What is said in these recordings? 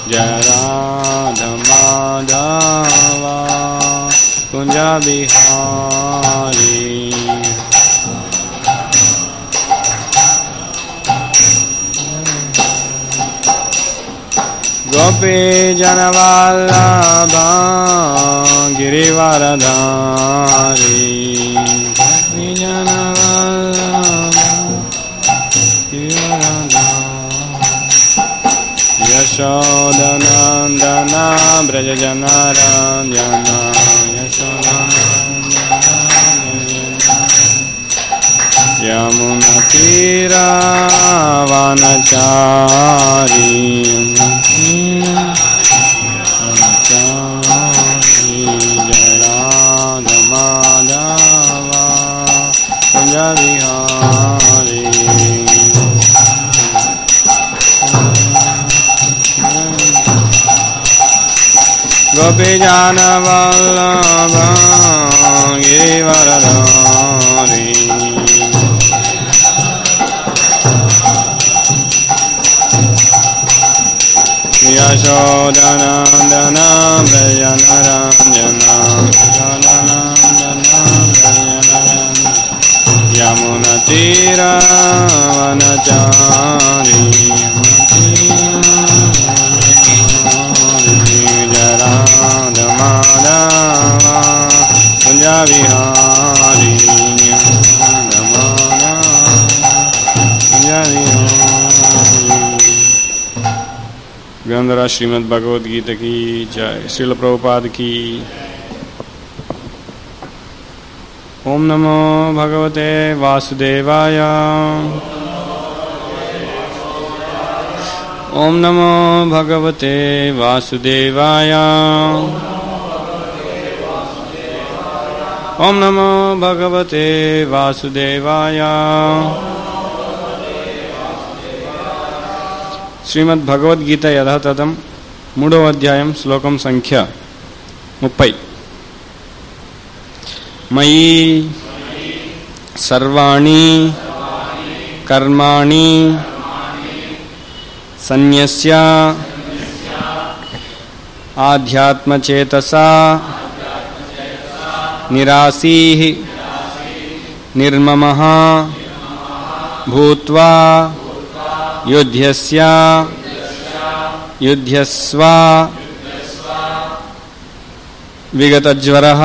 जय राधमाधवा कुञ्ज बिहारी गोपी जनवल्लभा गिरिवरधारी गोपी जनवल्लभा गिरिवरधारी यशोदनन्दना व्रजजनरञ्जना यमुनतीरावनचारी जराधमाधवा कुञ्जविहारी गोपीजानवल्लभ गिरिवरधारी यशोदनन्दन व्रजनरञ्जना यमुनतीरावनचारी जराधमाधवा कुञ्जविहारी ग्रंथरा श्रीमद् भगवद गीता की जय श्रील प्रभुपाद की ओम नमो भगवते वासुदेवाय ओम नमो भगवते वासुदेवाय ओम नमो भगवते वासुदेवाय శ్రీమద్ భగవద్గీత యథాతథం మూడవ అధ్యాయం శ్లోకం సంఖ్య ముప్పై మయి సర్వాణి కర్మాణి సన్యస్య ఆధ్యాత్మచేతసా నిరాసీ నిర్మమ భూత్వా युध्यस्य युध्यस्व विगतज्वरः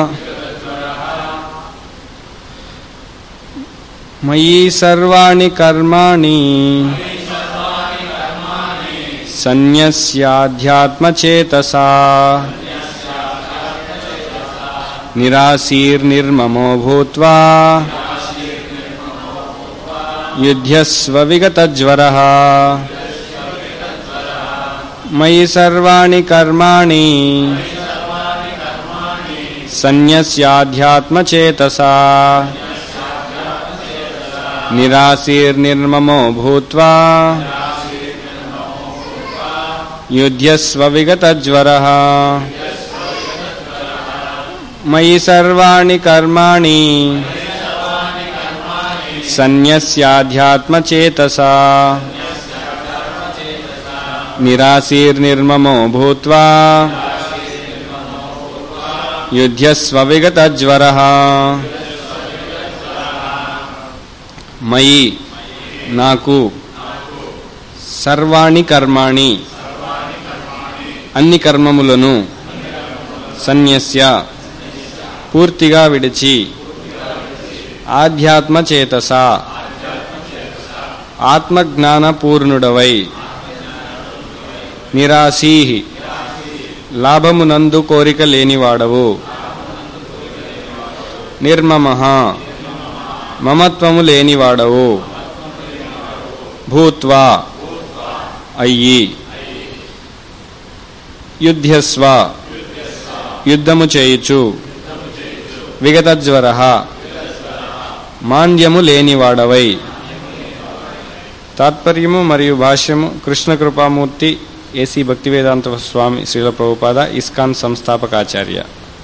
मयि सर्वाणि कर्माणि सन्न्यस्याध्यात्मचेतसा निराशीर्निर्ममो भूत्वा युध्यस्व विगतज्वरः मयि सर्वाणि कर्माणि सन्न्यस्याध्यात्मचेतसा निराशीर्निर्ममो भूत्वा युध्यस्व विगतज्वरः मयि सर्वाणि कर्माणि सन्न्यस्याध्यात्मचेतसा निराशीर्निर्ममो भूत्वा युध्यस्व विगतज्वरः మయి నాకు సర్వాణి కర్మాణి అన్ని కర్మములను సన్యస్య పూర్తిగా విడిచి ఆధ్యాత్మ చేతస ఆత్మజ్ఞానపూర్ణుడవై నిరాశీ లాభమునందు కోరిక లేనివాడవు నిర్మమ మమత్వము లేనివాడవు భూత్వా అయ్యి యుధ్యస్వ యుద్ధము చేయుచు విగతజ్వర మాంద్యము లేనివాడవై తాత్పర్యము మరియు భాష్యము కృష్ణ కృపామూర్తి ఏసీ భక్తివేదాంత స్వామి శ్రీల ప్రభుపాద ఇస్కాన్ సంస్థాపకాచార్య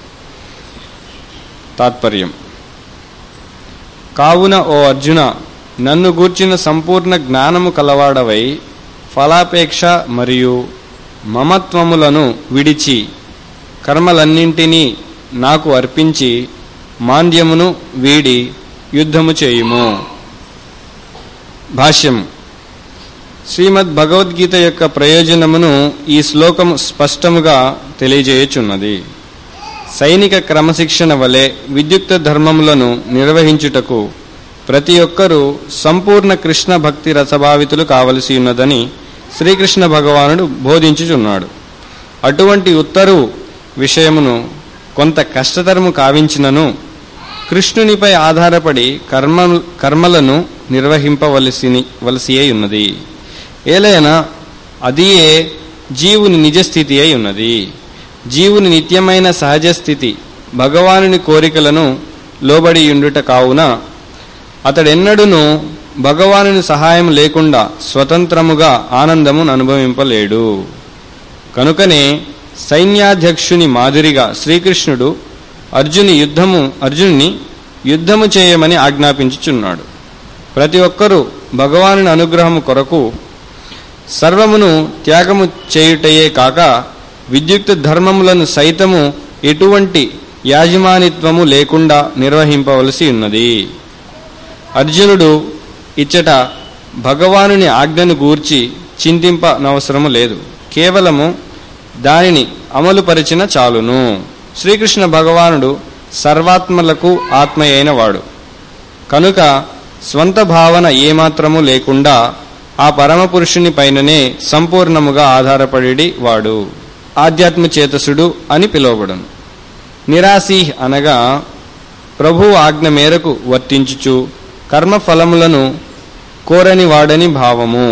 తాత్పర్యం కావున ఓ అర్జున నన్ను గూర్చిన సంపూర్ణ జ్ఞానము కలవాడవై ఫలాపేక్ష మరియు మమత్వములను విడిచి కర్మలన్నింటినీ నాకు అర్పించి మాంద్యమును వీడి యుద్ధము చేయుము భాష్యం శ్రీమద్ భగవద్గీత యొక్క ప్రయోజనమును ఈ శ్లోకం స్పష్టముగా తెలియజేయుచున్నది సైనిక క్రమశిక్షణ వలె విద్యుక్త ధర్మములను నిర్వహించుటకు ప్రతి ఒక్కరూ సంపూర్ణ కృష్ణ భక్తి రసభావితులు కావలసి ఉన్నదని శ్రీకృష్ణ భగవానుడు బోధించుచున్నాడు అటువంటి ఉత్తరు విషయమును కొంత కష్టతరము కావించినను కృష్ణునిపై ఆధారపడి కర్మ కర్మలను నిర్వహింపవలసి వలసి అయి ఉన్నది ఏలైనా అదియే జీవుని నిజస్థితి అయి ఉన్నది జీవుని నిత్యమైన సహజ స్థితి భగవానుని కోరికలను లోబడి ఉండుట కావున అతడెన్నడూను భగవానుని సహాయం లేకుండా స్వతంత్రముగా ఆనందమును అనుభవింపలేడు కనుకనే సైన్యాధ్యక్షుని మాదిరిగా శ్రీకృష్ణుడు అర్జుని యుద్ధము అర్జునుని యుద్ధము చేయమని ఆజ్ఞాపించుచున్నాడు ప్రతి ఒక్కరూ భగవానుని అనుగ్రహము కొరకు సర్వమును త్యాగము చేయుటయే కాక విద్యుక్త ధర్మములను సైతము ఎటువంటి యాజమానిత్వము లేకుండా నిర్వహింపవలసి ఉన్నది అర్జునుడు ఇచ్చట భగవానుని ఆజ్ఞను గూర్చి చింతింపనవసరము లేదు కేవలము దానిని అమలుపరిచిన చాలును శ్రీకృష్ణ భగవానుడు సర్వాత్మలకు ఆత్మ అయిన వాడు కనుక స్వంత భావన ఏమాత్రము లేకుండా ఆ పరమపురుషుని పైననే సంపూర్ణముగా ఆధారపడి వాడు ఆధ్యాత్మ చేతసుడు అని పిలువబడును నిరాశీ అనగా ప్రభు ఆజ్ఞ మేరకు వర్తించుచు కర్మఫలములను కోరని వాడని భావము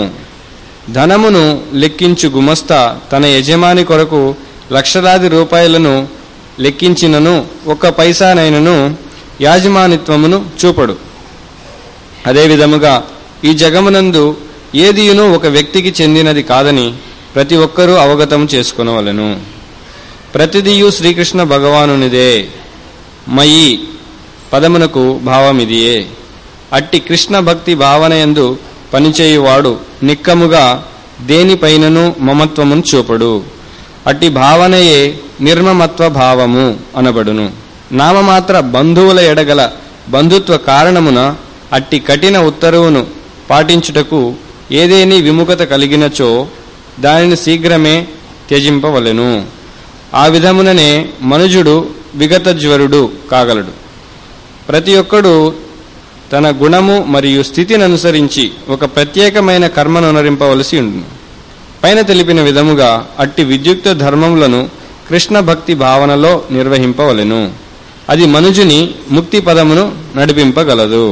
ధనమును లెక్కించు గుమస్తా తన యజమాని కొరకు లక్షలాది రూపాయలను లెక్కించినను ఒక్క పైసానైనను యాజమానిత్వమును చూపడు అదే విధముగా ఈ జగమునందు ఏదియును ఒక వ్యక్తికి చెందినది కాదని ప్రతి ఒక్కరూ అవగతం చేసుకునవలెను ప్రతిదియు శ్రీకృష్ణ భగవానునిదే మయి పదమునకు భావమిదియే అట్టి కృష్ణ భక్తి భావనయందు పనిచేయువాడు నిక్కముగా దేనిపైనను మమత్వమును చూపడు అట్టి భావనయే నిర్మమత్వ భావము అనబడును నామమాత్ర బంధువుల ఎడగల బంధుత్వ కారణమున అట్టి కఠిన ఉత్తర్వును పాటించుటకు ఏదేని విముఖత కలిగినచో దానిని శీఘ్రమే త్యజింపవలెను ఆ విధముననే మనుజుడు విగతజ్వరుడు కాగలడు ప్రతి ఒక్కడు తన గుణము మరియు స్థితిని అనుసరించి ఒక ప్రత్యేకమైన కర్మను అనురింపవలసి ఉండును పైన తెలిపిన విధముగా అట్టి విద్యుక్త ధర్మములను కృష్ణ భక్తి భావనలో నిర్వహింపవలెను అది మనుజుని ముక్తి పదమును నడిపింపగలదు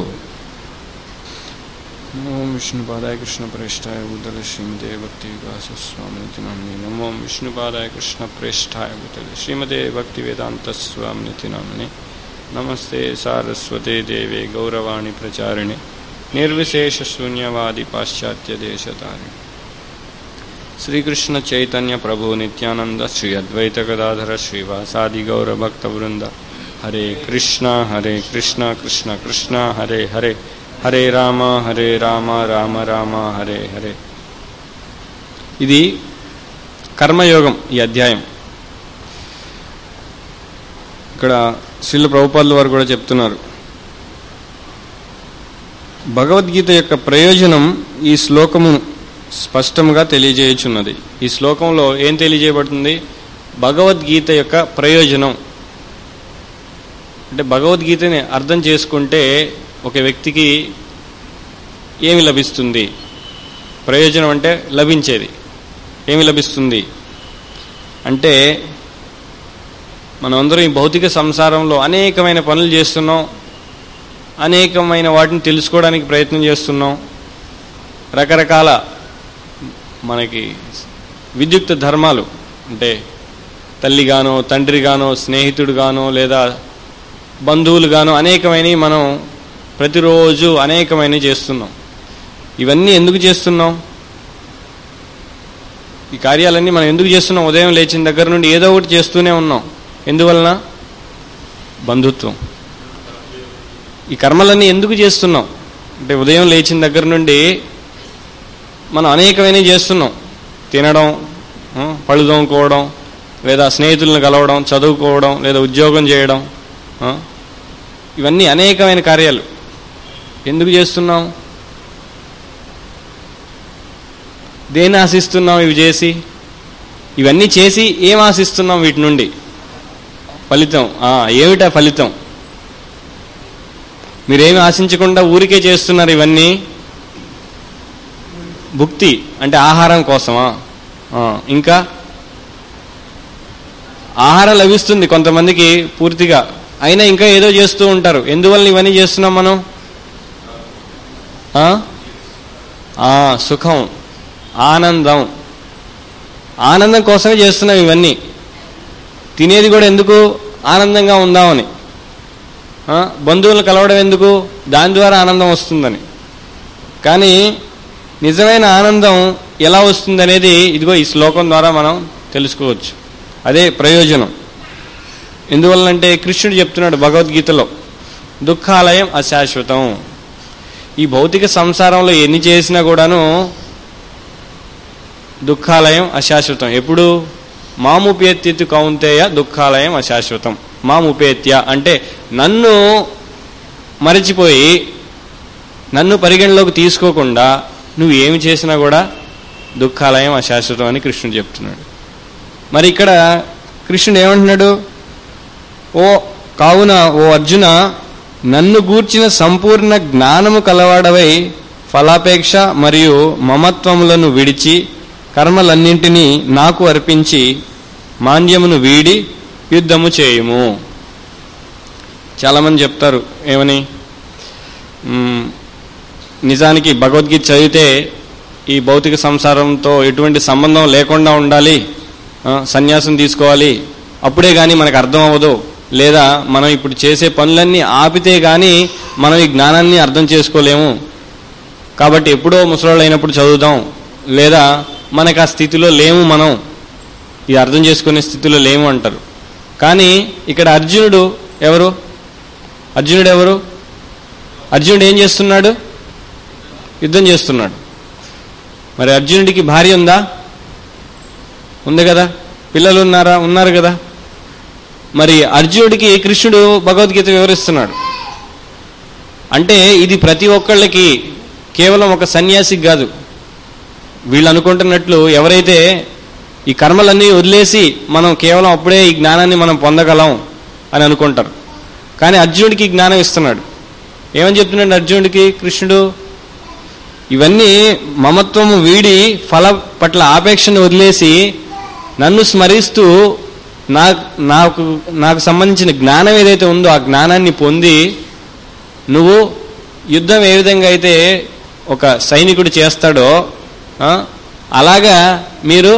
ఓం విష్ణుపాదాయ కృష్ణ ప్రేష్టాయ బుద్ధల శ్రీమతే భక్తి వికాస స్వామినితి నామిని నమో విష్ణుపాదాయ కృష్ణ ప్రేష్టాయ బుద్ధల శ్రీమతే భక్తి వేదాంత స్వామినితి నామిని నమస్తే సారస్వతే దేవే గౌరవాణి ప్రచారిణి నిర్విశేష శూన్యవాది పాశ్చాత్య దేశతారిణి శ్రీకృష్ణ చైతన్య ప్రభు నిత్యానంద శ్రీ అద్వైత గదాధర శ్రీవాసాది గౌర భక్త వృంద హరే కృష్ణ హరే కృష్ణ కృష్ణ కృష్ణ హరే హరే హరే రామ హరే రామ రామ రామ హరే హరే ఇది కర్మయోగం ఈ అధ్యాయం ఇక్కడ శ్రీల ప్రభుపాదుల వారు కూడా చెప్తున్నారు భగవద్గీత యొక్క ప్రయోజనం ఈ శ్లోకము స్పష్టంగా తెలియజేయుచున్నది ఈ శ్లోకంలో ఏం తెలియజేయబడుతుంది భగవద్గీత యొక్క ప్రయోజనం అంటే భగవద్గీతని అర్థం చేసుకుంటే ఒక వ్యక్తికి ఏమి లభిస్తుంది ప్రయోజనం అంటే లభించేది ఏమి లభిస్తుంది అంటే మనమందరం ఈ భౌతిక సంసారంలో అనేకమైన పనులు చేస్తున్నాం అనేకమైన వాటిని తెలుసుకోవడానికి ప్రయత్నం చేస్తున్నాం రకరకాల మనకి విద్యుక్త ధర్మాలు అంటే తల్లిగానో తండ్రిగానో స్నేహితుడుగానో లేదా బంధువులుగానో అనేకమైనవి మనం ప్రతిరోజు అనేకమైనవి చేస్తున్నాం ఇవన్నీ ఎందుకు చేస్తున్నాం ఈ కార్యాలన్నీ మనం ఎందుకు చేస్తున్నాం ఉదయం లేచిన దగ్గర నుండి ఏదో ఒకటి చేస్తూనే ఉన్నాం ఎందువలన బంధుత్వం ఈ కర్మలన్నీ ఎందుకు చేస్తున్నాం అంటే ఉదయం లేచిన దగ్గర నుండి మనం అనేకమైనవి చేస్తున్నాం తినడం ఆ, పళ్ళు తోముకోవడం లేదా స్నేహితులను కలవడం చదువుకోవడం లేదా ఉద్యోగం చేయడం ఆ, ఇవన్నీ అనేకమైన కార్యాలు ఎందుకు చేస్తున్నాం దేన్ని ఆశిస్తున్నాం ఇవి చేసి ఇవన్నీ చేసి ఏం ఆశిస్తున్నాం వీటి నుండి ఫలితం ఆ, ఏమిటా ఫలితం మీరేమి ఆశించకుండా ఊరికే చేస్తున్నారు ఇవన్నీ భుక్తి అంటే ఆహారం కోసమా ఆ, ఇంకా ఆహారం లభిస్తుంది కొంతమందికి పూర్తిగా అయినా ఇంకా ఏదో చేస్తూ ఉంటారు ఎందువల్ల ఇవన్నీ చేస్తున్నాం మనం ఆ? ఆ, సుఖం ఆనందం ఆనందం కోసమే చేస్తున్నాం ఇవన్నీ తినేది కూడా ఎందుకు ఆనందంగా ఉందామని ఆ, బంధువులను కలవడం ఎందుకు దాని ద్వారా ఆనందం వస్తుందని కానీ నిజమైన ఆనందం ఎలా వస్తుంది అనేది ఇదిగో ఈ శ్లోకం ద్వారా మనం తెలుసుకోవచ్చు అదే ప్రయోజనం ఎందువల్లంటే కృష్ణుడు చెప్తున్నాడు భగవద్గీతలో దుఃఖాలయం అశాశ్వతం ఈ భౌతిక సంసారంలో ఎన్ని చేసినా కూడాను దుఃఖాలయం అశాశ్వతం ఎప్పుడు మాముపేత్యతు కౌంతేయ దుఃఖాలయం అశాశ్వతం మాముపేత్య అంటే నన్ను మరచిపోయి నన్ను పరిగణలోకి తీసుకోకుండా నువ్వు ఏమి చేసినా కూడా దుఃఖాలయం అశాశ్వతం అని కృష్ణుడు చెప్తున్నాడు మరి ఇక్కడ కృష్ణుడు ఏమంటున్నాడు ఓ కావున ఓ అర్జున నన్ను గూర్చిన సంపూర్ణ జ్ఞానము కలవాడవై ఫలాపేక్ష మరియు మమత్వములను విడిచి కర్మలన్నింటినీ నాకు అర్పించి మాంద్యమును వీడి యుద్ధము చేయుము చాలామంది చెప్తారు ఏమని మ్, నిజానికి భగవద్గీత చదివితే ఈ భౌతిక సంసారంతో ఎటువంటి సంబంధం లేకుండా ఉండాలి ఆ, సన్యాసం తీసుకోవాలి అప్పుడే కానీ మనకు అర్థం అవ్వదు లేదా మనం ఇప్పుడు చేసే పనులన్నీ ఆపితే కానీ మనం ఈ జ్ఞానాన్ని అర్థం చేసుకోలేము కాబట్టి ఎప్పుడో ముసలోళ్ళు అయినప్పుడు చదువుదాం లేదా మనకు ఆ స్థితిలో లేము మనం ఇది అర్థం చేసుకునే స్థితిలో లేము అంటారు కానీ ఇక్కడ అర్జునుడు ఎవరు అర్జునుడు ఎవరు అర్జునుడు ఏం చేస్తున్నాడు యుద్ధం చేస్తున్నాడు మరి అర్జునుడికి భార్య ఉందా ఉంది కదా పిల్లలు ఉన్నారా ఉన్నారు కదా మరి అర్జునుడికి కృష్ణుడు భగవద్గీత వివరిస్తున్నాడు అంటే ఇది ప్రతి ఒక్కళ్ళకి కేవలం ఒక సన్యాసికి కాదు వీళ్ళు అనుకుంటున్నట్లు ఎవరైతే ఈ కర్మలన్నీ వదిలేసి మనం కేవలం అప్పుడే ఈ జ్ఞానాన్ని మనం పొందగలం అని అనుకుంటారు కానీ అర్జునుడికి ఈ జ్ఞానం ఇస్తున్నాడు ఏమని చెప్తున్నాడు అర్జునుడికి కృష్ణుడు ఇవన్నీ మమత్వము వీడి ఫల పట్ల ఆపేక్షను వదిలేసి నన్ను స్మరిస్తూ నాకు నాకు నాకు సంబంధించిన జ్ఞానం ఏదైతే ఉందో ఆ జ్ఞానాన్ని పొంది నువ్వు యుద్ధం ఏ విధంగా అయితే ఒక సైనికుడు చేస్తాడో ఆ, అలాగా మీరు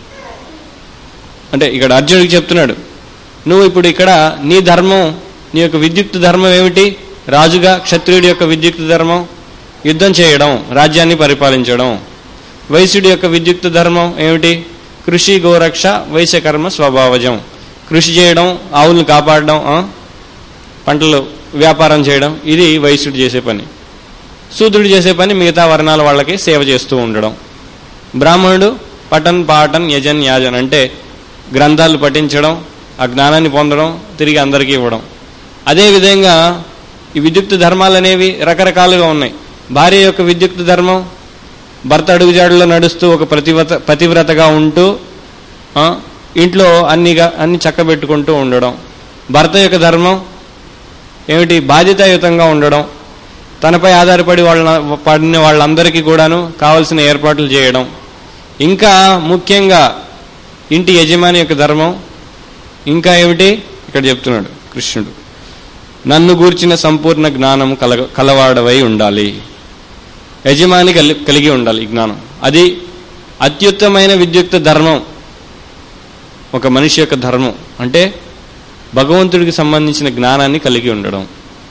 అంటే ఇక్కడ అర్జునుడికి చెప్తున్నాడు నువ్వు ఇప్పుడు ఇక్కడ నీ ధర్మం నీ యొక్క విద్యుక్త ధర్మం ఏమిటి రాజుగా క్షత్రియుడి యొక్క విద్యుక్త ధర్మం యుద్ధం చేయడం రాజ్యాన్ని పరిపాలించడం వైశ్యుడి యొక్క విద్యుక్త ధర్మం ఏమిటి కృషి గోరక్ష వైశ్యకర్మ స్వభావజం కృషి చేయడం ఆవులను కాపాడడం ఆ? పంటలు వ్యాపారం చేయడం ఇది వైశ్యుడు చేసే పని శూద్రుడు చేసే పని మిగతా వర్ణాల వాళ్ళకి సేవ చేస్తూ ఉండడం బ్రాహ్మణుడు పఠన్ పాఠన్ యజన్ యాజన్ అంటే గ్రంథాలు పఠించడం ఆ జ్ఞానాన్ని పొందడం తిరిగి అందరికీ ఇవ్వడం అదేవిధంగా ఈ విద్యుక్త ధర్మాలు అనేవి రకరకాలుగా ఉన్నాయి భార్య యొక్క విద్యుక్త ధర్మం భర్త అడుగుజాడులో నడుస్తూ ఒక ప్రతివ్రత పతివ్రతగా ఉంటూ ఆ, ఇంట్లో అన్నిగా అన్ని చక్కబెట్టుకుంటూ ఉండడం భర్త యొక్క ధర్మం ఏమిటి బాధ్యతాయుతంగా ఉండడం తనపై ఆధారపడి వాళ్ళ పడిన వాళ్ళందరికీ కూడాను కావలసిన ఏర్పాట్లు చేయడం ఇంకా ముఖ్యంగా ఇంటి యజమాని యొక్క ధర్మం ఇంకా ఏమిటి ఇక్కడ చెప్తున్నాడు కృష్ణుడు నన్ను గూర్చిన సంపూర్ణ జ్ఞానం కలగ కలవాడవై ఉండాలి యజమాని కలి కలిగి ఉండాలి ఈ జ్ఞానం అది అత్యుత్తమైన విద్యుక్త ధర్మం ఒక మనిషి యొక్క ధర్మం అంటే భగవంతుడికి సంబంధించిన జ్ఞానాన్ని కలిగి ఉండడం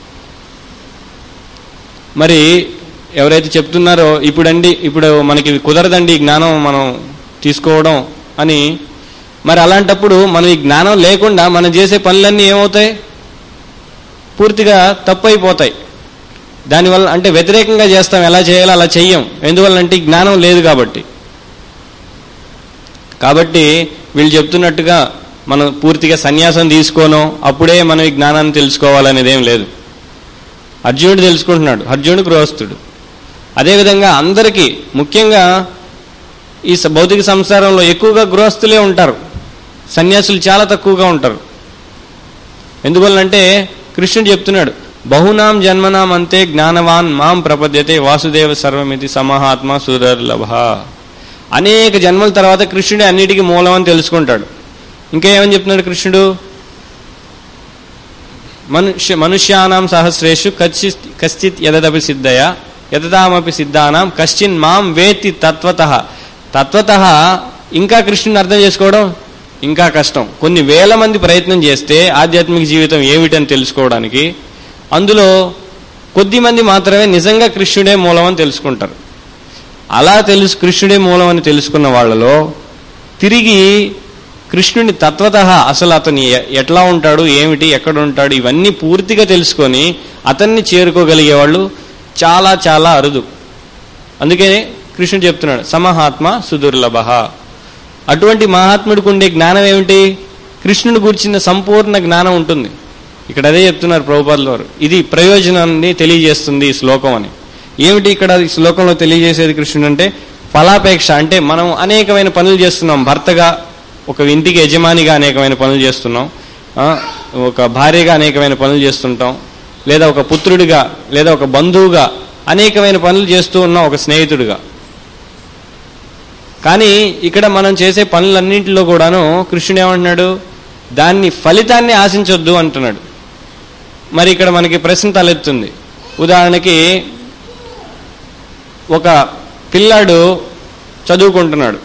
మరి ఎవరైతే చెప్తున్నారో ఇప్పుడండి ఇప్పుడు మనకి కుదరదండి ఈ జ్ఞానం మనం తీసుకోవడం అని మరి అలాంటప్పుడు మనం ఈ జ్ఞానం లేకుండా మనం చేసే పనులన్నీ ఏమవుతాయి పూర్తిగా తప్పు అయిపోతాయి దానివల్ల అంటే వ్యతిరేకంగా చేస్తాం ఎలా చేయాలో అలా చెయ్యం ఎందువల్ల అంటే ఈ జ్ఞానం లేదు కాబట్టి కాబట్టి వీళ్ళు చెప్తున్నట్టుగా మనం పూర్తిగా సన్యాసం తీసుకోను అప్పుడే మనం ఈ జ్ఞానాన్ని తెలుసుకోవాలనేది ఏం లేదు అర్జునుడు తెలుసుకుంటున్నాడు అర్జునుడు గృహస్థుడు అదేవిధంగా అందరికీ ముఖ్యంగా ఈ స- భౌతిక సంసారంలో ఎక్కువగా గృహస్థులే ఉంటారు సన్యాసులు చాలా తక్కువగా ఉంటారు ఎందువల్లంటే కృష్ణుడు చెప్తున్నాడు బహునాం జన్మనాం అంతే జ్ఞానవాన్ మాం ప్రపద్యతే వాసుదేవ సర్వమితి సమహాత్మ సుదర్లభ అనేక జన్మల తర్వాత కృష్ణుడే అన్నిటికీ మూలం అని తెలుసుకుంటాడు ఇంకా ఏమని చెప్తున్నాడు కృష్ణుడు మనుష్య మనుష్యానాం సహస్రేషు కచ్చిత్ కశ్చిత్ యదదపి సిద్ధయ యతదామపి సిద్ధానాం కశ్చిన్ మాం వేత్తి తత్వత తత్వత ఇంకా కృష్ణుని అర్థం చేసుకోవడం ఇంకా కష్టం కొన్ని వేల మంది ప్రయత్నం చేస్తే ఆధ్యాత్మిక జీవితం ఏమిటని తెలుసుకోవడానికి అందులో కొద్ది మంది మాత్రమే నిజంగా కృష్ణుడే మూలం అని తెలుసుకుంటారు అలా తెలుసు కృష్ణుడే మూలం అని తెలుసుకున్న వాళ్ళలో తిరిగి కృష్ణుని తత్వత అసలు అతను ఎ- ఎట్లా ఉంటాడు ఏమిటి ఎక్కడ ఉంటాడు ఇవన్నీ పూర్తిగా తెలుసుకొని అతన్ని చేరుకోగలిగే వాళ్ళు చాలా చాలా అరుదు అందుకే కృష్ణుడు చెప్తున్నాడు సమహాత్మ సుదుర్లభ అటువంటి మహాత్ముడికి ఉండే జ్ఞానం ఏమిటి కృష్ణుని గురించిన సంపూర్ణ జ్ఞానం ఉంటుంది ఇక్కడ అదే చెప్తున్నారు ప్రభుపాదుల వారు ఇది ప్రయోజనాన్ని తెలియజేస్తుంది ఈ శ్లోకం అని ఏమిటి ఇక్కడ ఈ శ్లోకంలో తెలియజేసేది కృష్ణుడు అంటే ఫలాపేక్ష అంటే మనం అనేకమైన పనులు చేస్తున్నాం భర్తగా ఒక ఇంటికి యజమానిగా అనేకమైన పనులు చేస్తున్నాం ఆ, ఒక భార్యగా అనేకమైన పనులు చేస్తుంటాం లేదా ఒక పుత్రుడిగా లేదా ఒక బంధువుగా అనేకమైన పనులు చేస్తూ ఉన్నాం ఒక స్నేహితుడిగా కానీ ఇక్కడ మనం చేసే పనులన్నింటిలో కూడాను కృష్ణుడు ఏమంటున్నాడు దాన్ని ఫలితాన్ని ఆశించొద్దు అంటున్నాడు మరి ఇక్కడ మనకి ప్రశ్న తలెత్తుంది ఉదాహరణకి ఒక పిల్లాడు చదువుకుంటున్నాడు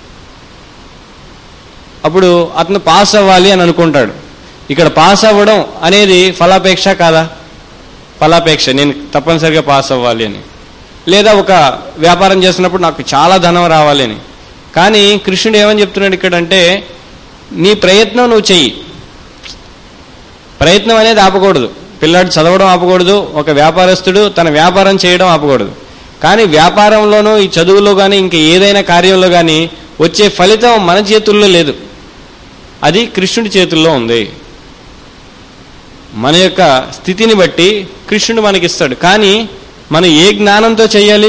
అప్పుడు అతను పాస్ అవ్వాలి అని అనుకుంటాడు ఇక్కడ పాస్ అవ్వడం అనేది ఫలాపేక్ష కాదా ఫలాపేక్ష నేను తప్పనిసరిగా పాస్ అవ్వాలి అని లేదా ఒక వ్యాపారం చేస్తున్నప్పుడు నాకు చాలా ధనం రావాలి అని కానీ కృష్ణుడు ఏమని చెప్తున్నాడు ఇక్కడ అంటే నీ ప్రయత్నం నువ్వు చెయ్యి ప్రయత్నం అనేది ఆపకూడదు పిల్లాడు చదవడం ఆపకూడదు ఒక వ్యాపారస్తుడు తన వ్యాపారం చేయడం ఆపకూడదు కానీ వ్యాపారంలోనూ ఈ చదువులో కానీ ఇంకా ఏదైనా కార్యంలో కానీ వచ్చే ఫలితం మన చేతుల్లో లేదు అది కృష్ణుడి చేతుల్లో ఉంది మన యొక్క స్థితిని బట్టి కృష్ణుడు మనకిస్తాడు కానీ మనం ఏ జ్ఞానంతో చేయాలి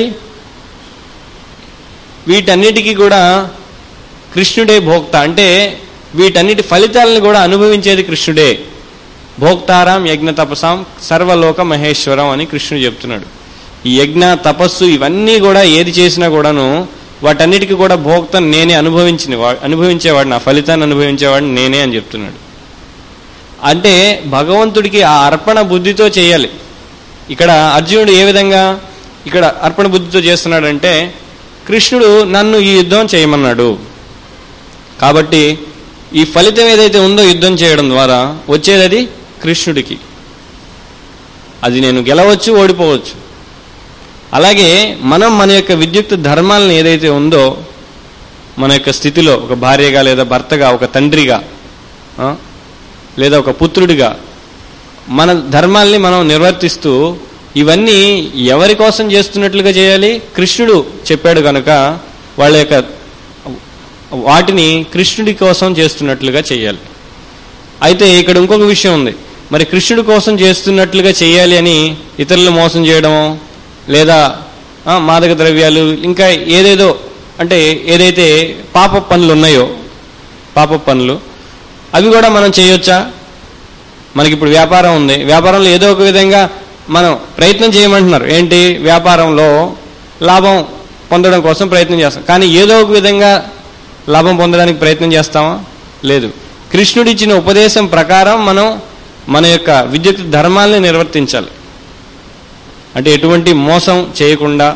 వీటన్నిటికీ కూడా కృష్ణుడే భోక్త అంటే వీటన్నిటి ఫలితాలను కూడా అనుభవించేది కృష్ణుడే భోక్తారాం యజ్ఞ తపసాం సర్వలోక మహేశ్వరం అని కృష్ణుడు చెప్తున్నాడు ఈ యజ్ఞ తపస్సు ఇవన్నీ కూడా ఏది చేసినా కూడాను వాటన్నిటికీ కూడా భోక్త నేనే అనుభవించిన వా- అనుభవించేవాడిని ఆ ఫలితాన్ని అనుభవించేవాడిని నేనే అని చెప్తున్నాడు అంటే భగవంతుడికి ఆ అర్పణ బుద్ధితో చేయాలి ఇక్కడ అర్జునుడు ఏ విధంగా ఇక్కడ అర్పణ బుద్ధితో చేస్తున్నాడంటే కృష్ణుడు నన్ను ఈ యుద్ధం చేయమన్నాడు కాబట్టి ఈ ఫలితం ఏదైతే ఉందో యుద్ధం చేయడం ద్వారా వచ్చేది అది కృష్ణుడికి అది నేను గెలవచ్చు ఓడిపోవచ్చు అలాగే మనం మన యొక్క విద్యుక్త ధర్మాలను ఏదైతే ఉందో మన యొక్క స్థితిలో ఒక భార్యగా లేదా భర్తగా ఒక తండ్రిగా ఆ, లేదా ఒక పుత్రుడిగా మన ధర్మాల్ని మనం నిర్వర్తిస్తూ ఇవన్నీ ఎవరి కోసం చేస్తున్నట్లుగా చేయాలి కృష్ణుడు చెప్పాడు కనుక వాళ్ళ యొక్క వాటిని కృష్ణుడి కోసం చేస్తున్నట్లుగా చేయాలి అయితే ఇక్కడ ఇంకొక విషయం ఉంది మరి కృష్ణుడి కోసం చేస్తున్నట్లుగా చేయాలి అని ఇతరులు మోసం చేయడమో లేదా ఆ, మాదక ద్రవ్యాలు ఇంకా ఏదేదో అంటే ఏదైతే పాప పనులు ఉన్నాయో పాప పనులు అవి కూడా మనం చేయొచ్చా మనకి ఇప్పుడు వ్యాపారం ఉంది వ్యాపారంలో ఏదో ఒక విధంగా మనం ప్రయత్నం చేయమంటున్నారు ఏంటి వ్యాపారంలో లాభం పొందడం కోసం ప్రయత్నం చేస్తాం కానీ ఏదో ఒక విధంగా లాభం పొందడానికి ప్రయత్నం చేస్తామా లేదు కృష్ణుడిచ్చిన ఉపదేశం ప్రకారం మనం మన యొక్క విద్యుత్ ధర్మాల్ని నిర్వర్తించాలి అంటే ఎటువంటి మోసం చేయకుండా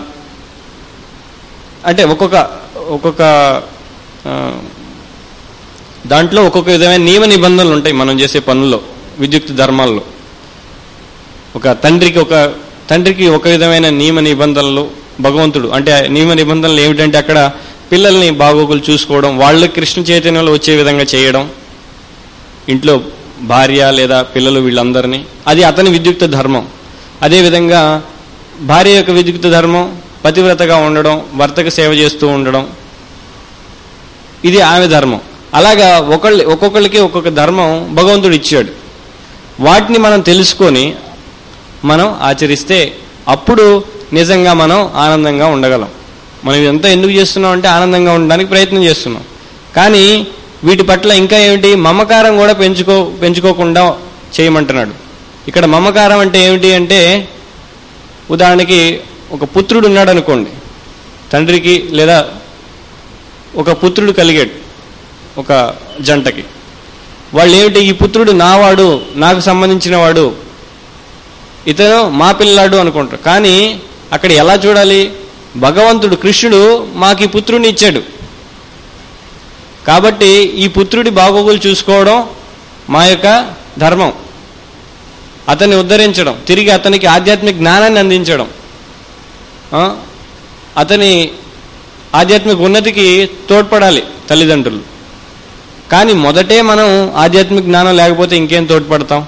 అంటే ఒక్కొక్క ఒక్కొక్క ఆ, దాంట్లో ఒక్కొక్క విధమైన నియమ నిబంధనలు ఉంటాయి మనం చేసే పనుల్లో విద్యుత్ ధర్మాల్లో ఒక తండ్రికి ఒక తండ్రికి ఒక విధమైన నియమ నిబంధనలు భగవంతుడు అంటే ఆ నియమ నిబంధనలు ఏమిటంటే అక్కడ పిల్లల్ని బాగోగులు చూసుకోవడం వాళ్ళ కృష్ణ చైతన్యంలో వచ్చే విధంగా చేయడం ఇంట్లో భార్య లేదా పిల్లలు వీళ్ళందరినీ అది అతని విద్యుక్త ధర్మం అదేవిధంగా భార్య యొక్క విద్యుక్త ధర్మం పతివ్రతగా ఉండడం భర్తకు సేవ చేస్తూ ఉండడం ఇది ఆమె ధర్మం అలాగా ఒకళ్ళు ఒక్కొక్కరికి ఒక్కొక్క ధర్మం భగవంతుడు ఇచ్చాడు వాటిని మనం తెలుసుకొని మనం ఆచరిస్తే అప్పుడు నిజంగా మనం ఆనందంగా ఉండగలం మనం ఇదంతా ఎందుకు చేస్తున్నాం అంటే ఆనందంగా ఉండడానికి ప్రయత్నం చేస్తున్నాం కానీ వీటి పట్ల ఇంకా ఏమిటి మమకారం కూడా పెంచుకో పెంచుకోకుండా చేయమంటున్నాడు ఇక్కడ మమకారం అంటే ఏమిటి అంటే ఉదాహరణకి ఒక పుత్రుడు ఉన్నాడు అనుకోండి తండ్రికి లేదా ఒక పుత్రుడు కలిగాడు ఒక జంటకి వాళ్ళు ఏమిటి ఈ పుత్రుడు నావాడు నాకు సంబంధించిన వాడు ఇతను మా పిల్లాడు అనుకుంటారు కానీ అక్కడ ఎలా చూడాలి భగవంతుడు కృష్ణుడు మాకు ఈ పుత్రుడిని ఇచ్చాడు కాబట్టి ఈ పుత్రుడి బాగోగులు చూసుకోవడం మా యొక్క ధర్మం అతన్ని ఉద్ధరించడం తిరిగి అతనికి ఆధ్యాత్మిక జ్ఞానాన్ని అందించడం ఆ? అతని ఆధ్యాత్మిక ఉన్నతికి తోడ్పడాలి తల్లిదండ్రులు కానీ మొదటే మనం ఆధ్యాత్మిక జ్ఞానం లేకపోతే ఇంకేం తోడ్పడతాం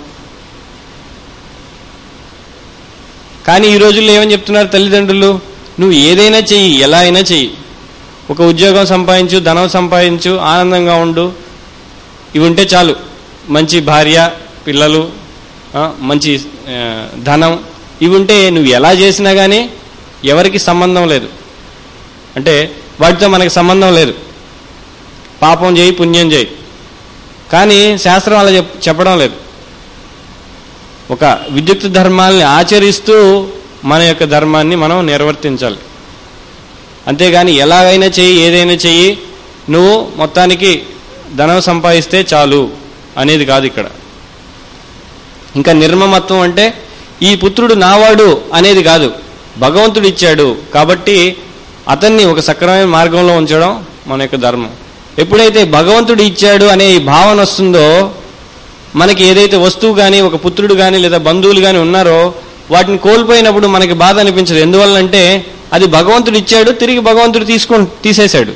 కానీ ఈ రోజుల్లో ఏమని చెప్తున్నారు తల్లిదండ్రులు నువ్వు ఏదైనా చెయ్యి ఎలా అయినా చెయ్యి ఒక ఉద్యోగం సంపాదించు ధనం సంపాదించు ఆనందంగా ఉండు ఇవి ఉంటే చాలు మంచి భార్య పిల్లలు ఆ, మంచి ఆ, ధనం ఇవి ఉంటే నువ్వు ఎలా చేసినా కానీ ఎవరికి సంబంధం లేదు అంటే వాటితో మనకి సంబంధం లేదు పాపం చేయి పుణ్యం చేయి కానీ శాస్త్రం అలా చెప్ చెప్పడం లేదు ఒక విద్యుత్ ధర్మాల్ని ఆచరిస్తూ మన యొక్క ధర్మాన్ని మనం నిర్వర్తించాలి అంతేగాని ఎలాగైనా చెయ్యి ఏదైనా చెయ్యి నువ్వు మొత్తానికి ధనం సంపాదిస్తే చాలు అనేది కాదు ఇక్కడ ఇంకా నిర్మమత్వం అంటే ఈ పుత్రుడు నావాడు అనేది కాదు భగవంతుడు ఇచ్చాడు కాబట్టి అతన్ని ఒక సక్రమైన మార్గంలో ఉంచడం మన యొక్క ధర్మం ఎప్పుడైతే భగవంతుడు ఇచ్చాడు అనే ఈ భావన వస్తుందో మనకి ఏదైతే వస్తువు కానీ ఒక పుత్రుడు కానీ లేదా బంధువులు కానీ ఉన్నారో వాటిని కోల్పోయినప్పుడు మనకి బాధ అనిపించదు ఎందువల్లంటే అది భగవంతుడు ఇచ్చాడు తిరిగి భగవంతుడు తీసుకు తీసేశాడు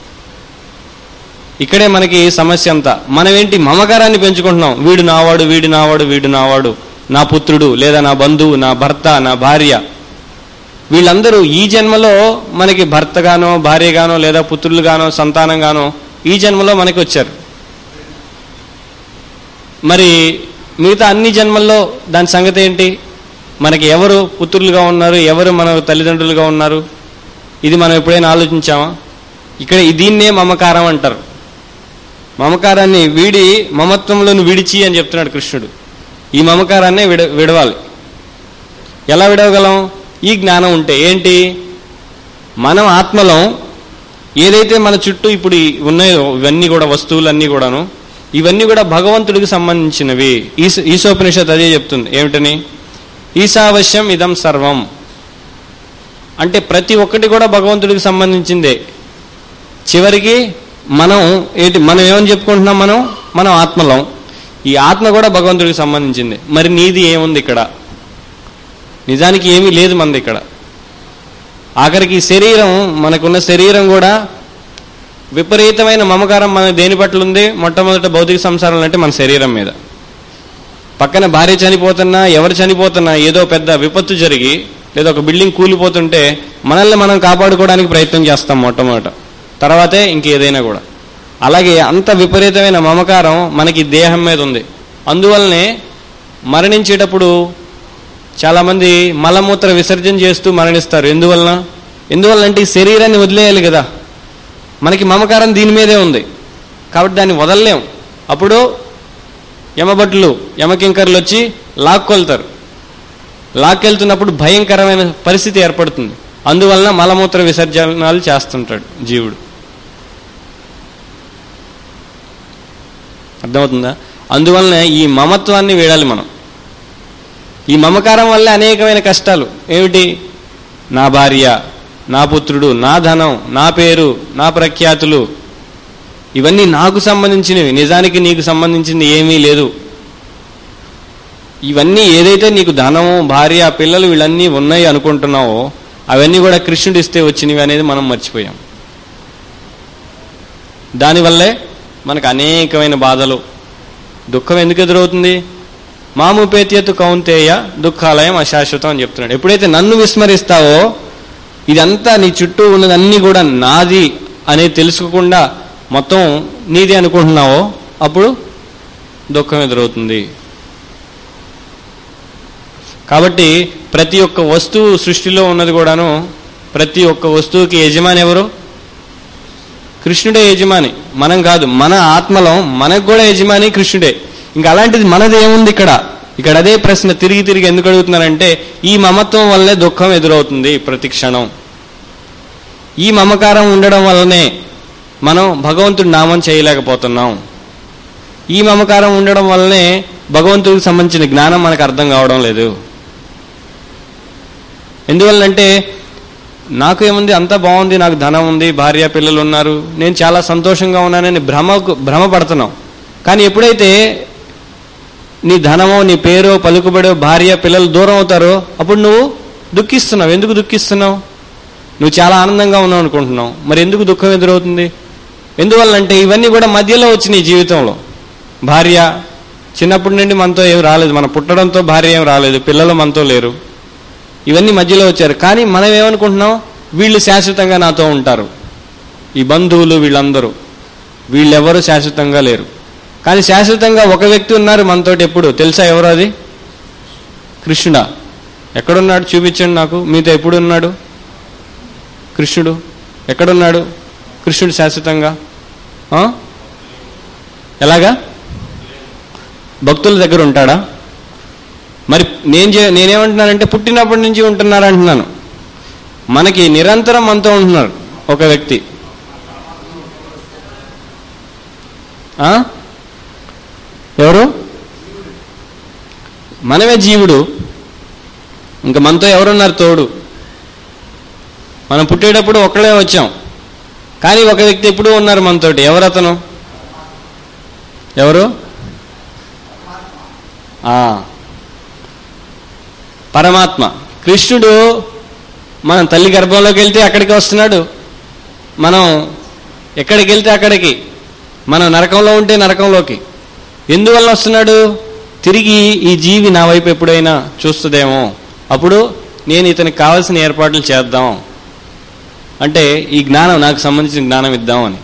ఇక్కడే మనకి సమస్య అంతా మనం ఏంటి మమకారాన్ని పెంచుకుంటున్నాం వీడు నావాడు వీడు నావాడు వీడు నావాడు నా పుత్రుడు లేదా నా బంధువు నా భర్త నా భార్య వీళ్ళందరూ ఈ జన్మలో మనకి భర్తగానో భార్యగానో లేదా పుత్రులుగానో సంతానంగానో ఈ జన్మలో మనకి వచ్చారు మరి మిగతా అన్ని జన్మల్లో దాని సంగతి ఏంటి మనకి ఎవరు పుత్రులుగా ఉన్నారు ఎవరు మన తల్లిదండ్రులుగా ఉన్నారు ఇది మనం ఎప్పుడైనా ఆలోచించామా ఇక్కడ దీన్నే మమకారం అంటారు మమకారాన్ని వీడి మమత్వంలోను విడిచి అని చెప్తున్నాడు కృష్ణుడు ఈ మమకారాన్నే విడ విడవాలి ఎలా విడవగలం ఈ జ్ఞానం ఉంటే ఏంటి మనం ఆత్మలో ఏదైతే మన చుట్టూ ఇప్పుడు ఈ ఉన్నాయో ఇవన్నీ కూడా వస్తువులన్నీ కూడాను ఇవన్నీ కూడా భగవంతుడికి సంబంధించినవి ఈశ ఈశోపనిషత్ అదే చెప్తుంది ఏమిటని ఈశావశ్యం ఇదం సర్వం అంటే ప్రతి ఒక్కటి కూడా భగవంతుడికి సంబంధించిందే చివరికి మనం ఏంటి మనం ఏమని చెప్పుకుంటున్నాం మనం మనం ఆత్మలం ఈ ఆత్మ కూడా భగవంతుడికి సంబంధించింది మరి నీది ఏముంది ఇక్కడ నిజానికి ఏమీ లేదు మనది ఇక్కడ ఆఖరికి ఈ శరీరం మనకున్న శరీరం కూడా విపరీతమైన మమకారం మన దేని పట్ల ఉంది మొట్టమొదట భౌతిక సంసారం అంటే మన శరీరం మీద పక్కన భార్య చనిపోతున్నా ఎవరు చనిపోతున్నా ఏదో పెద్ద విపత్తు జరిగి లేదా ఒక బిల్డింగ్ కూలిపోతుంటే మనల్ని మనం కాపాడుకోవడానికి ప్రయత్నం చేస్తాం మొట్టమొదట తర్వాతే ఇంకేదైనా కూడా అలాగే అంత విపరీతమైన మమకారం మనకి దేహం మీద ఉంది అందువల్లనే మరణించేటప్పుడు చాలామంది మలమూత్ర విసర్జన చేస్తూ మరణిస్తారు ఎందువలన ఎందువలన అంటే ఈ శరీరాన్ని వదిలేయాలి కదా మనకి మమకారం దీని మీదే ఉంది కాబట్టి దాన్ని వదలలేం అప్పుడు యమభట్లు యమకింకర్లు వచ్చి లాక్కొల్తారు లాక్కెళ్తున్నప్పుడు భయంకరమైన పరిస్థితి ఏర్పడుతుంది అందువలన మలమూత్ర విసర్జనాలు చేస్తుంటాడు జీవుడు అర్థమవుతుందా అందువలన ఈ మమత్వాన్ని వీడాలి మనం ఈ మమకారం వల్ల అనేకమైన కష్టాలు ఏమిటి నా భార్య నా పుత్రుడు నా ధనం నా పేరు నా ప్రఖ్యాతులు ఇవన్నీ నాకు సంబంధించినవి నిజానికి నీకు సంబంధించింది ఏమీ లేదు ఇవన్నీ ఏదైతే నీకు ధనము భార్య పిల్లలు వీళ్ళన్నీ ఉన్నాయి అనుకుంటున్నావో అవన్నీ కూడా కృష్ణుడు ఇస్తే వచ్చినవి అనేది మనం మర్చిపోయాం దానివల్లే మనకు అనేకమైన బాధలు దుఃఖం ఎందుకు ఎదురవుతుంది మాముపేత్యతు కౌంతేయ దుఃఖాలయం అశాశ్వతం అని చెప్తున్నాడు ఎప్పుడైతే నన్ను విస్మరిస్తావో ఇదంతా నీ చుట్టూ ఉన్నదన్నీ కూడా నాది అనేది తెలుసుకోకుండా మొత్తం నీది అనుకుంటున్నావో అప్పుడు దుఃఖం ఎదురవుతుంది కాబట్టి ప్రతి ఒక్క వస్తువు సృష్టిలో ఉన్నది కూడాను ప్రతి ఒక్క వస్తువుకి యజమాని ఎవరు కృష్ణుడే యజమాని మనం కాదు మన ఆత్మలో మనకు కూడా యజమాని కృష్ణుడే ఇంకా అలాంటిది మనది ఏముంది ఇక్కడ ఇక్కడ అదే ప్రశ్న తిరిగి తిరిగి ఎందుకు అడుగుతున్నారంటే ఈ మమత్వం వల్లే దుఃఖం ఎదురవుతుంది ప్రతి క్షణం ఈ మమకారం ఉండడం వల్లనే మనం భగవంతుడి నామం చేయలేకపోతున్నాం ఈ మమకారం ఉండడం వల్లనే భగవంతుడికి సంబంధించిన జ్ఞానం మనకు అర్థం కావడం లేదు ఎందువల్లంటే నాకు ఏముంది అంతా బాగుంది నాకు ధనం ఉంది భార్య పిల్లలు ఉన్నారు నేను చాలా సంతోషంగా ఉన్నానని భ్రమకు భ్రమపడుతున్నాం కానీ ఎప్పుడైతే నీ ధనమో నీ పేరో పలుకుబడో భార్య పిల్లలు దూరం అవుతారో అప్పుడు నువ్వు దుఃఖిస్తున్నావు ఎందుకు దుఃఖిస్తున్నావు నువ్వు చాలా ఆనందంగా ఉన్నావు అనుకుంటున్నావు మరి ఎందుకు దుఃఖం ఎదురవుతుంది ఎందువల్లంటే ఇవన్నీ కూడా మధ్యలో వచ్చినాయి జీవితంలో భార్య చిన్నప్పటి నుండి మనతో ఏం రాలేదు మన పుట్టడంతో భార్య ఏం రాలేదు పిల్లలు మనతో లేరు ఇవన్నీ మధ్యలో వచ్చారు కానీ మనం ఏమనుకుంటున్నాం వీళ్ళు శాశ్వతంగా నాతో ఉంటారు ఈ బంధువులు వీళ్ళందరూ వీళ్ళెవరు శాశ్వతంగా లేరు కానీ శాశ్వతంగా ఒక వ్యక్తి ఉన్నారు మనతోటి ఎప్పుడు తెలుసా ఎవరు అది కృష్ణుడా ఎక్కడున్నాడు చూపించండి నాకు మీతో ఎప్పుడు ఉన్నాడు కృష్ణుడు ఎక్కడున్నాడు కృష్ణుడు శాశ్వతంగా ఆ? ఎలాగా భక్తుల దగ్గర ఉంటాడా మరి నేను చే నేనేమంటున్నానంటే పుట్టినప్పటి నుంచి ఉంటున్నారు అంటున్నాను మనకి నిరంతరం మనతో ఉంటున్నారు ఒక వ్యక్తి ఆ? ఎవరు మనమే జీవుడు ఇంకా మనతో ఎవరున్నారు తోడు మనం పుట్టేటప్పుడు ఒక్కడే వచ్చాం కానీ ఒక వ్యక్తి ఎప్పుడూ ఉన్నారు మనతోటి ఎవరు అతను ఎవరు ఆ, పరమాత్మ కృష్ణుడు మనం తల్లి గర్భంలోకి వెళ్తే అక్కడికి వస్తున్నాడు మనం ఎక్కడికి వెళ్తే అక్కడికి మనం నరకంలో ఉంటే నరకంలోకి ఎందువల్ల వస్తున్నాడు తిరిగి ఈ జీవి నా వైపు ఎప్పుడైనా చూస్తుందేమో అప్పుడు నేను ఇతనికి కావాల్సిన ఏర్పాట్లు చేద్దాం అంటే ఈ జ్ఞానం నాకు సంబంధించిన జ్ఞానం ఇద్దామని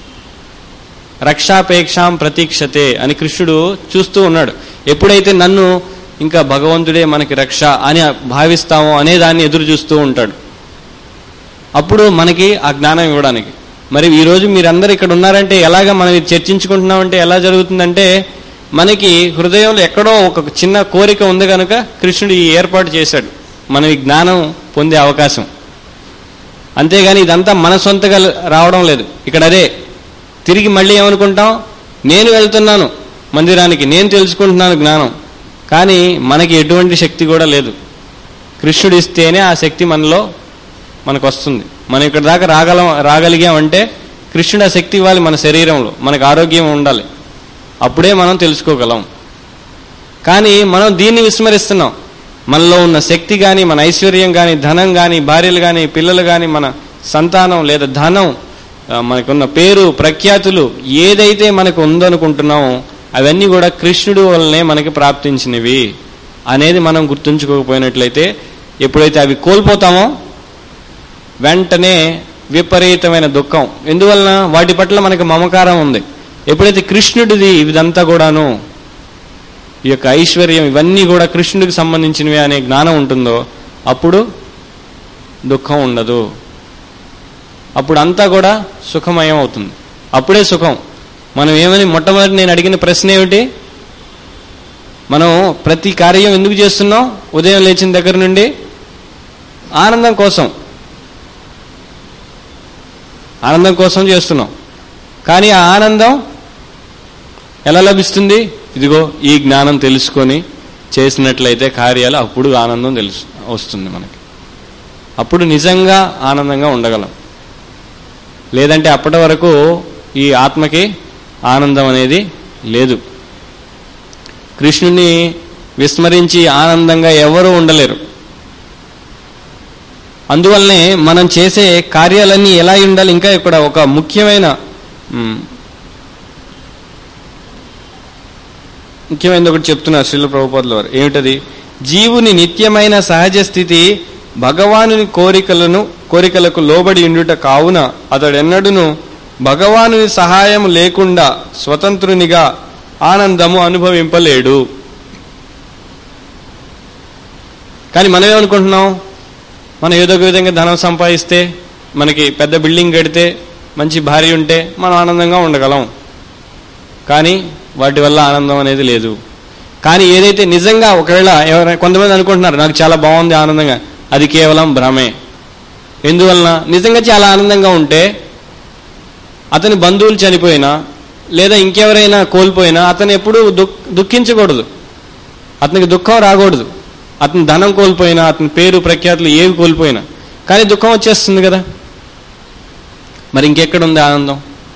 రక్షాపేక్షాం ప్రతీక్షతే అని కృష్ణుడు చూస్తూ ఉన్నాడు ఎప్పుడైతే నన్ను ఇంకా భగవంతుడే మనకి రక్ష అని భావిస్తామో అనే దాన్ని ఎదురు చూస్తూ ఉంటాడు అప్పుడు మనకి ఆ జ్ఞానం ఇవ్వడానికి మరి ఈరోజు మీరందరూ ఇక్కడ ఉన్నారంటే ఎలాగ మనం ఇది చర్చించుకుంటున్నామంటే ఎలా జరుగుతుందంటే మనకి హృదయంలో ఎక్కడో ఒక చిన్న కోరిక ఉంది కనుక కృష్ణుడు ఈ ఏర్పాటు చేశాడు మనం ఈ జ్ఞానం పొందే అవకాశం అంతేగాని ఇదంతా మన సొంతగా రావడం లేదు ఇక్కడ అదే తిరిగి మళ్ళీ ఏమనుకుంటాం నేను వెళ్తున్నాను మందిరానికి నేను తెలుసుకుంటున్నాను జ్ఞానం కానీ మనకి ఎటువంటి శక్తి కూడా లేదు కృష్ణుడు ఇస్తేనే ఆ శక్తి మనలో మనకు వస్తుంది మనం ఇక్కడ దాకా రాగలం రాగలిగామంటే కృష్ణుడు ఆ శక్తి ఇవ్వాలి మన శరీరంలో మనకు ఆరోగ్యం ఉండాలి అప్పుడే మనం తెలుసుకోగలం కానీ మనం దీన్ని విస్మరిస్తున్నాం మనలో ఉన్న శక్తి కానీ మన ఐశ్వర్యం కానీ ధనం కానీ భార్యలు కానీ పిల్లలు కానీ మన సంతానం లేదా ధనం ఆ, మనకున్న పేరు ప్రఖ్యాతులు ఏదైతే మనకు ఉందనుకుంటున్నామో అవన్నీ కూడా కృష్ణుడు వల్లనే మనకి ప్రాప్తించినవి అనేది మనం గుర్తుంచుకోకపోయినట్లయితే ఎప్పుడైతే అవి కోల్పోతామో వెంటనే విపరీతమైన దుఃఖం ఎందువలన వాటి పట్ల మనకి మమకారం ఉంది ఎప్పుడైతే కృష్ణుడిది ఇదంతా కూడాను ఈ యొక్క ఐశ్వర్యం ఇవన్నీ కూడా కృష్ణుడికి సంబంధించినవి అనే జ్ఞానం ఉంటుందో అప్పుడు దుఃఖం ఉండదు అప్పుడు అంతా కూడా సుఖమయం అవుతుంది అప్పుడే సుఖం మనం ఏమని మొట్టమొదటి నేను అడిగిన ప్రశ్న ఏమిటి మనం ప్రతి కార్యం ఎందుకు చేస్తున్నాం ఉదయం లేచిన దగ్గర నుండి ఆనందం కోసం ఆనందం కోసం చేస్తున్నాం కానీ ఆ ఆనందం ఎలా లభిస్తుంది ఇదిగో ఈ జ్ఞానం తెలుసుకొని చేసినట్లయితే కార్యాలు అప్పుడు ఆనందం తెలుసు వస్తుంది మనకి అప్పుడు నిజంగా ఆనందంగా ఉండగలం లేదంటే అప్పటి వరకు ఈ ఆత్మకి ఆనందం అనేది లేదు కృష్ణుని విస్మరించి ఆనందంగా ఎవరూ ఉండలేరు అందువల్లనే మనం చేసే కార్యాలన్నీ ఎలా ఉండాలి ఇంకా ఇక్కడ ఒక ముఖ్యమైన మ్, ముఖ్యమైనది ఒకటి చెప్తున్నారు శ్రీల ప్రభుపాదుల వారు ఏమిటది జీవుని నిత్యమైన సహజ స్థితి భగవానుని కోరికలను కోరికలకు లోబడి ఉండుట కావున అతడెన్నడును భగవానుని సహాయం లేకుండా స్వతంత్రునిగా ఆనందము అనుభవింపలేడు కానీ మనం ఏమనుకుంటున్నాం మనం ఏదో ఒక విధంగా ధనం సంపాదిస్తే మనకి పెద్ద బిల్డింగ్ కడితే మంచి భార్య ఉంటే మనం ఆనందంగా ఉండగలం కానీ వాటి వల్ల ఆనందం అనేది లేదు కానీ ఏదైతే నిజంగా ఒకవేళ ఎవరైనా కొంతమంది అనుకుంటున్నారు నాకు చాలా బాగుంది ఆనందంగా అది కేవలం భ్రమే ఎందువలన నిజంగా చాలా ఆనందంగా ఉంటే అతని బంధువులు చనిపోయినా లేదా ఇంకెవరైనా కోల్పోయినా అతను ఎప్పుడూ దుఃఖ దుఃఖించకూడదు అతనికి దుఃఖం రాకూడదు అతని ధనం కోల్పోయినా అతని పేరు ప్రఖ్యాతులు ఏవి కోల్పోయినా కానీ దుఃఖం వచ్చేస్తుంది కదా మరి ఇంకెక్కడుంది ఆనందం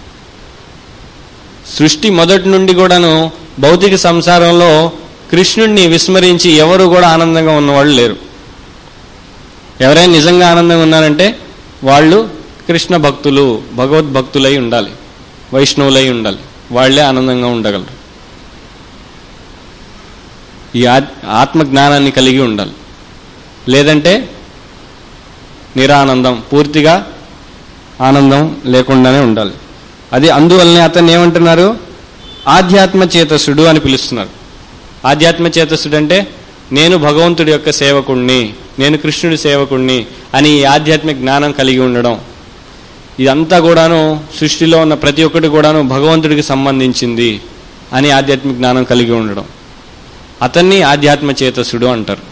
సృష్టి మొదటి నుండి కూడాను భౌతిక సంసారంలో కృష్ణుణ్ణి విస్మరించి ఎవరు కూడా ఆనందంగా ఉన్నవాళ్ళు లేరు ఎవరైనా నిజంగా ఆనందంగా ఉన్నారంటే వాళ్ళు కృష్ణ భక్తులు భగవద్భక్తులై ఉండాలి వైష్ణవులై ఉండాలి వాళ్లే ఆనందంగా ఉండగలరు ఈ ఆత్- ఆత్మ జ్ఞానాన్ని కలిగి ఉండాలి లేదంటే నిరానందం పూర్తిగా ఆనందం లేకుండానే ఉండాలి అది అందువల్లనే అతన్ని ఏమంటున్నారు ఆధ్యాత్మ చేతసుడు అని పిలుస్తున్నారు ఆధ్యాత్మ చేతసుడు అంటే నేను భగవంతుడి యొక్క సేవకుణ్ణి నేను కృష్ణుడి సేవకుణ్ణి అని ఈ ఆధ్యాత్మిక జ్ఞానం కలిగి ఉండడం ఇదంతా కూడాను సృష్టిలో ఉన్న ప్రతి ఒక్కటి కూడాను భగవంతుడికి సంబంధించింది అని ఆధ్యాత్మిక జ్ఞానం కలిగి ఉండడం అతన్ని ఆధ్యాత్మ చేతసుడు అంటారు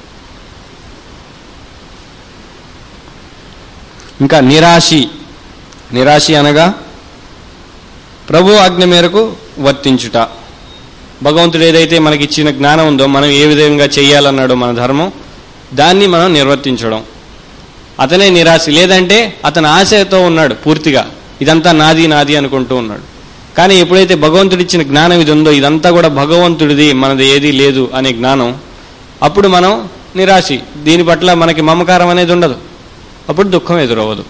ఇంకా నిరాశి నిరాశి అనగా ప్రభు ఆజ్ఞ మేరకు వర్తించుట భగవంతుడు ఏదైతే మనకి ఇచ్చిన జ్ఞానం ఉందో మనం ఏ విధంగా చేయాలన్నాడో మన ధర్మం దాన్ని మనం నిర్వర్తించడం అతనే నిరాశ లేదంటే అతను ఆశతో ఉన్నాడు పూర్తిగా ఇదంతా నాది నాది అనుకుంటూ ఉన్నాడు కానీ ఎప్పుడైతే భగవంతుడు ఇచ్చిన జ్ఞానం ఇది ఉందో ఇదంతా కూడా భగవంతుడిది మనది ఏది లేదు అనే జ్ఞానం అప్పుడు మనం నిరాశి దీని పట్ల మనకి మమకారం అనేది ఉండదు అప్పుడు దుఃఖం ఎదురవ్వదు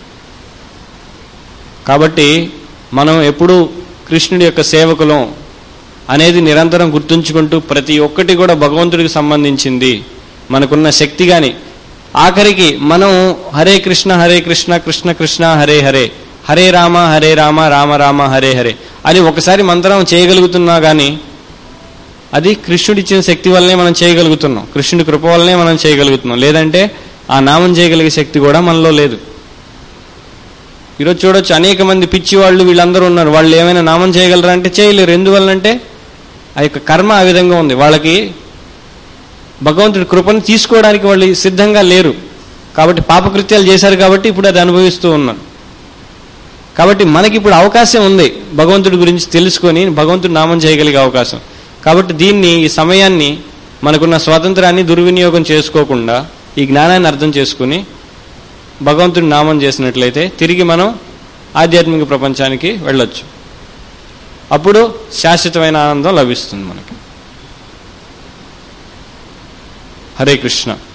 కాబట్టి మనం ఎప్పుడూ కృష్ణుడి యొక్క సేవకులం అనేది నిరంతరం గుర్తుంచుకుంటూ ప్రతి ఒక్కటి కూడా భగవంతుడికి సంబంధించింది మనకున్న శక్తి కానీ ఆఖరికి మనం హరే కృష్ణ హరే కృష్ణ కృష్ణ కృష్ణ హరే హరే హరే రామ హరే రామ రామ రామ హరే హరే అని ఒకసారి మంత్రం చేయగలుగుతున్నా కానీ అది కృష్ణుడిచ్చిన శక్తి వల్లనే మనం చేయగలుగుతున్నాం కృష్ణుడి కృప వల్లనే మనం చేయగలుగుతున్నాం లేదంటే ఆ నామం చేయగలిగే శక్తి కూడా మనలో లేదు ఈరోజు చూడొచ్చు అనేక మంది పిచ్చి వాళ్ళు వీళ్ళందరూ ఉన్నారు వాళ్ళు ఏమైనా నామం చేయగలరా అంటే చేయలేరు ఎందువల్లంటే ఆ యొక్క కర్మ ఆ విధంగా ఉంది వాళ్ళకి భగవంతుడి కృపను తీసుకోవడానికి వాళ్ళు సిద్ధంగా లేరు కాబట్టి పాపకృత్యాలు చేశారు కాబట్టి ఇప్పుడు అది అనుభవిస్తూ ఉన్నారు కాబట్టి మనకి ఇప్పుడు అవకాశం ఉంది భగవంతుడి గురించి తెలుసుకొని భగవంతుడి నామం చేయగలిగే అవకాశం కాబట్టి దీన్ని ఈ సమయాన్ని మనకున్న స్వాతంత్రాన్ని దుర్వినియోగం చేసుకోకుండా ఈ జ్ఞానాన్ని అర్థం చేసుకుని భగవంతుడి నామం చేసినట్లయితే తిరిగి మనం ఆధ్యాత్మిక ప్రపంచానికి వెళ్ళొచ్చు అప్పుడు శాశ్వతమైన ఆనందం లభిస్తుంది మనకి హరే కృష్ణ